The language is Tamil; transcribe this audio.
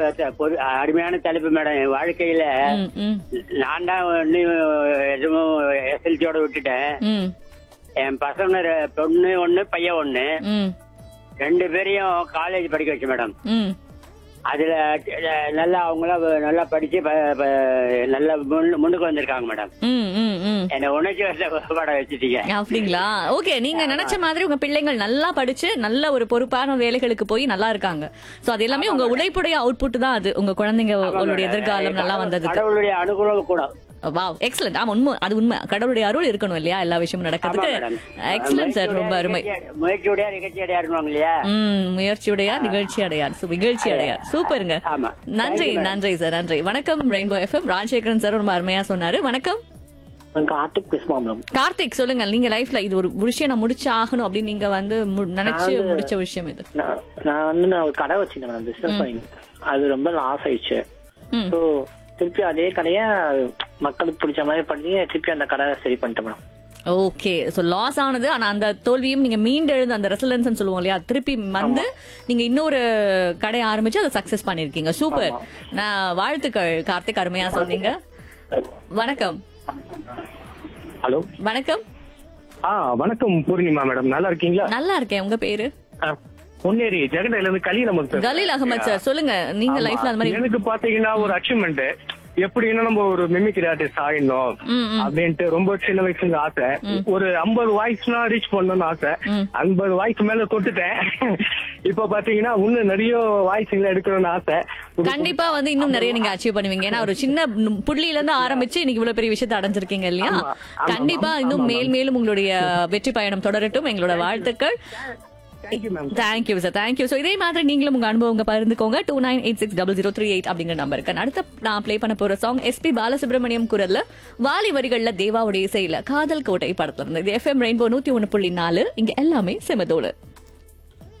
த- பொறு- அருமையான தலைப்பு மேடம் என் வாழ்க்கையில ம், ம், நான் தான் ஒண்ணு எதுவும் எஸ்எல்சியோட விட்டுட்டேன் ம், என் பசங்க ரெ- பொண்ணு ஒண்ணு பையன் ஒண்ணு ம், ரெண்டு பேரையும் காலேஜ் படிக்க வச்சு மேடம் ம். அதுல அஹ், நல்லா அவங்களாம் நல்லா படிச்சு ப- ப- நல்லா முன்னு- முன்னுக்கு வந்திருக்காங்க மேடம் ம், ம், ம். என்ன உணர்ச்சி வசப்பட வச்சுட்டீங்க அப்படிங்களா ஓகே நீங்க நினைச்ச மாதிரி உங்க பிள்ளைங்கள் நல்லா படிச்சு நல்ல ஒரு பொறுப்பான வேலைகளுக்கு போய் நல்லா இருக்காங்க சோ அது எல்லாமே உங்க உழைப்புடைய அவுட்புட் தான் அது உங்க குழந்தைங்க உங்களுடைய எதிர்காலம் நல்லா வந்ததுக்கு கடவுளுடைய அனுகூலம் கூட வாவ் எக்ஸலண்ட் ஆமா உண்மை அது உண்மை கடவுளுடைய அருள் இருக்கணும் இல்லையா எல்லா விஷயமும் நடக்கிறதுக்கு மேடம். எக்ஸலண்ட் சார் ரொம்ப அருமை முயற்சியுடைய நிகழ்ச்சி அடையாருவாங்க இல்லையா ம் முயற்சியுடையார் நிகழ்ச்சி அடையார் சு- நிகழ்ச்சி அடையார் சூப்பருங்க ஆமா. நன்றி நன்றி சார் நன்றி வணக்கம் ரெயின்போ எஃப்எம் ராஜசேகரன் சார் ரொம்ப அருமையா சொன்னாரு வணக்கம் கார்த்திக் பேசுமா மேம் கார்த்திக் சொல்லுங்க நீங்க லைஃப்ல இது ஒரு விஷயம் நான் முடிச்சு ஆகணும் அப்படின்னு நீங்க வந்து மு- நினைச்சு முடிச்ச விஷயம் இது நான் நான் வந்து நான் ஒரு கடை வச்சிருந்தேன் மேடம் பிசினஸ் பண்ணிட்டு அது ரொம்ப லாஸ் ஆயிடுச்சு ம். ஸோ திருப்பி அதே கடையை மக்களுக்கு பிடிச்ச மாதிரி பண்ணி திருப்பி அந்த கடை சரி பண்ணிட்டேன் மேடம் ஓகே சோ லாஸ் ஆனது ஆனா அந்த தோல்வியும் நீங்க மீண்டெழுந்து அந்த ரெசிலன்ஸ் சொல்லுவோம் இல்லையா திருப்பி வந்து நீங்க இன்னொரு கடை ஆரம்பிச்சு அதை சக்சஸ் பண்ணிருக்கீங்க சூப்பர் நான் வாழ்த்துக்கள் கார்த்திக் அருமையா சொன்னீங்க வணக்கம் ஹலோ வணக்கம் ஆ வணக்கம் பூர்ணிமா மேடம் நல்லா இருக்கீங்களா நல்லா இருக்கேன் உங்க பேரு ஆ, பொன்னேரி ஜெகடையில இருந்து கலீல் அமர் பேசுறேன். கலீல் அகமது சார் சொல்லுங்க நீங்க ஆமா. லைஃப்ல அந்த மாதிரி எனக்கு பாத்தீங்கன்னா ஒரு அச்சீவ்மெண்ட் எப்படின்னா நம்ம ஒரு மிமிக்ரி ஆர்டிஸ்ட் ஆயிடணும் ம், ம். அப்படின்ட்டு ரொம்ப சின்ன வயசுல இருந்து ஆசை ஒரு ஐம்பது வாய்ஸ்னா ரீச் பண்ணணும்னு ஆசை ம். ஐம்பது வாய்ஸ் மேல தொட்டுட்டேன் இப்ப பாத்தீங்கன்னா இன்னும் நிறைய வாய்ஸ்ங்களை எடுக்கணும்னு ஆசை ஒரு- கண்டிப்பா வந்து இன்னும் நிறைய நீங்க அச்சீவ் பண்ணுவீங்க ஏன்னா ஒரு சின்ன நு- புள்ளியில இருந்து ஆரம்பிச்சு இன்னைக்கு இவ்வளவு பெரிய விஷயத்தை அடைஞ்சிருக்கீங்க இல்லையா ஆமா, ஆமா, கண்டிப்பா ஆமா, இன்னும் ஆமா, மேல் மேலும் உங்களுடைய வெற்றி பயணம் தொடரட்டும் எங்களோட வாழ்த்துக்கள் Thank you, ma'am. Thank you sir thank you so இதே மாதிரி நீங்களும் உங்க அனுபவங்க பகிர்ந்துக்கோங்க two nine eight six double zero three eight அப்படிங்கிற நம்பருக்கு அடுத்த நான் ப்ளே பண்ண போற சாங் எஸ்பி பாலசுப்ரமணியம் குரல்ல வாலி வரிகள்ல தேவாவுடைய இசையில காதல் கோட்டை படத்துல இருந்து இது எஃப்எம் ரெயின்போ நூத்தி ஒன்னு புள்ளி நாலு இங்க எல்லாமே செமதோடு